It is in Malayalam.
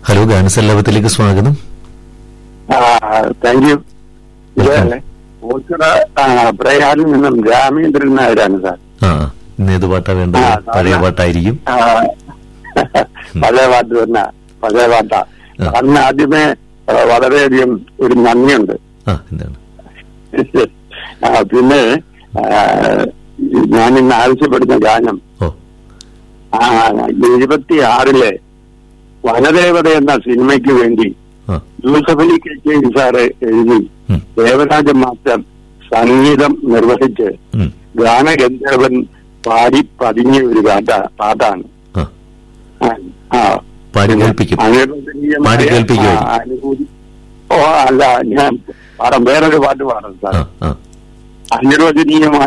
ഹലോ ഗാനസല്ലാപത്തിലേക്ക് സ്വാഗതം താങ്ക് യു ഇത് ഓച്ചിറ പ്രയാറിൽ നിന്നും രാമേന്ദ്രൻ നായരാണ് സാർ ആ ഇന്ന് ഏത് പാട്ടാ വേണ്ടത് ആ, പഴയ ആ. പാട്ടായിരിക്കും ആ, പഴയ പാട്ട് തന്നെ പഴയ പാട്ടാ ആ. അന്ന് ആദ്യമേ ആ, വളരെയധികം ഒരു നന്ദിയുണ്ട് ആ എന്താണ് ആ, പിന്നെ ഞാൻ ഇന്ന് ആവശ്യപ്പെടുന്ന ഗാനം ഓ ആ എഴുപത്തി ആറിലെ വനദേവത എന്ന സിനിമയ്ക്ക് വേണ്ടി ആ യൂസഫ് അലി കെ സാറ് എഴുതി ഉം, ദേവരാജ മാസ്റ്റർ സംഗീതം നിർവഹിച്ച് ഉം, ഗാനഗന്ധർവൻ പാടി പതിഞ്ഞ ഒരു പാട്ട പാട്ടാണ് ആ ആ, ആ. പാടി കേൾപ്പിക്കും അനുവദനീയമായ, പാടി കേൾപ്പിക്കുമോ? ആ, അനുഭൂതി ഓ അല്ല ഞാൻ പാടാം വേറൊരു പാട്ട് പാടാം സാർ ആ ആ അനിർവചനീയമായ